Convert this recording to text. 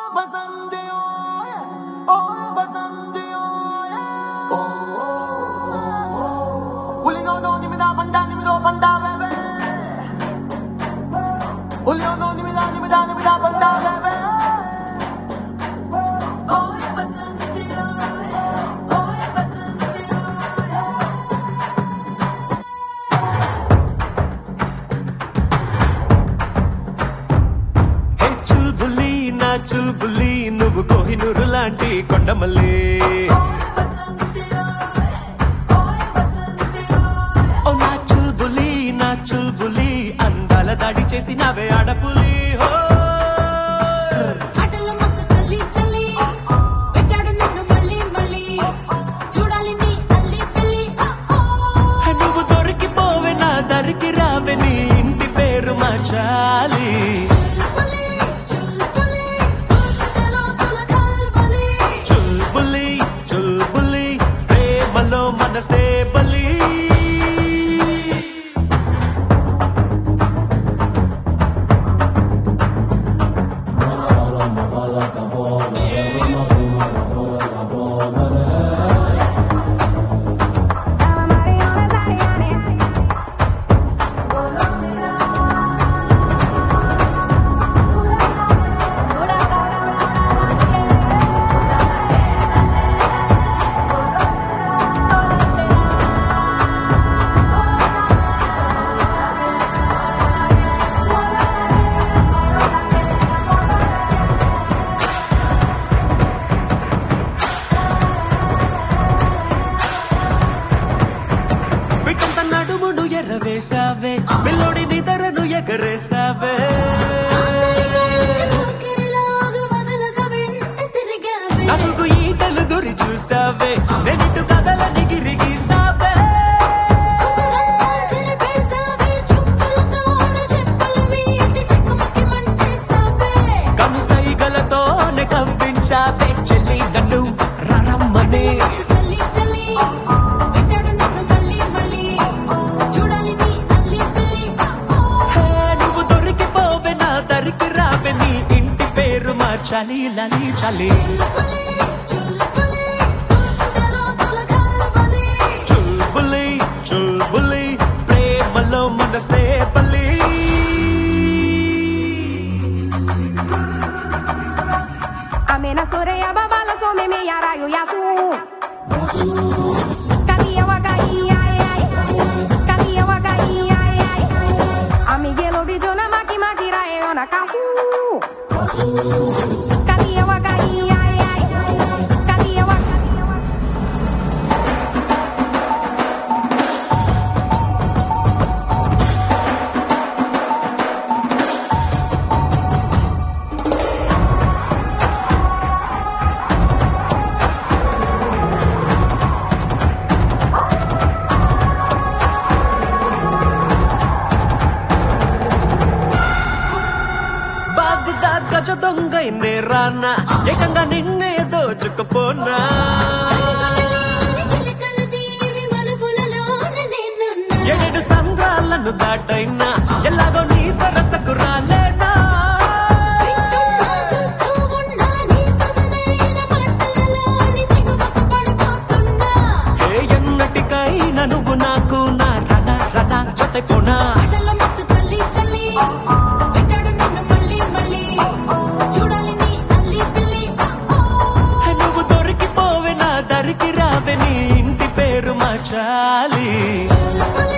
बसंती ओए ओए बसंती ओए ओ Uli no no ni mi da banda ni mi do banda bebe Uli no no ni mi da ni mi da ni mi da banda bebe ओए बसंती ओए ओए बसंती ओए హే చుల్బులి నా చుల్బులి నువ్వు కోహినూరు లాంటి కొండమల్లి ओए बसंती ओए ओए बसंती ओए ఓ నా చుల్బులి నా చుల్బులి అందాల దాడి చేసి నావే ఆడపులి హో ఆటల మత్తు చల్లి చల్లి పెట్టాడు నిన్ను మళ్ళీ మళ్ళీ చూడాలి నీ అల్లి పిల్లి ఓ హే నువ్వు దొరికిపోవే నా దరికి రావే నీ ఇంటి పేరు మార్చాలి చుల్పులి చుల్పులి గుండెలో తులకల్బలి చుల్బులి చుల్బులి ప్రేమలో మనసే బలి బిడ్డంత నడుమును ఎర్రవేశావే పిల్లోడి నిదరను ఎగరేశావే నలుగు ఈటలు గురి చూసావే నెగిటు కథల నిగిరి గీసావే కను సైగలతోనే కవ్వించావే చెల్లి నన్ను రరమ్మనే హే, నువ్వు దొరికిపోవే నా దరికి రావే నీ ఇంటి పేరు మార్చాలి లలి చలి చుల్బులి చుల్బులి ప్రేమలో మనసే బలి Amena soreya babala so me me yara yo yasu. Kariya wa kariya ay ay. Kariya wa kariya ay ay. Amigelo bijona maki maki rae ona kasu. Kariya wa kariya ay ay. Kariya wa బాగుదా గజ దొంగైనే రానా ఏకంగా నిన్నే దోచుకుపోనా ఏడు సంద్రాలను దాటైనా ఎలాగో నీ సరసకు రాలేనా ఏ ఎన్నటికైనా నువ్వు నాకు నా రణ రణ జతపోనా నువ్వు దొరికిపోవే నా దరికి రావే నీ ఇంటి పేరు మార్చాలి చుల్పులి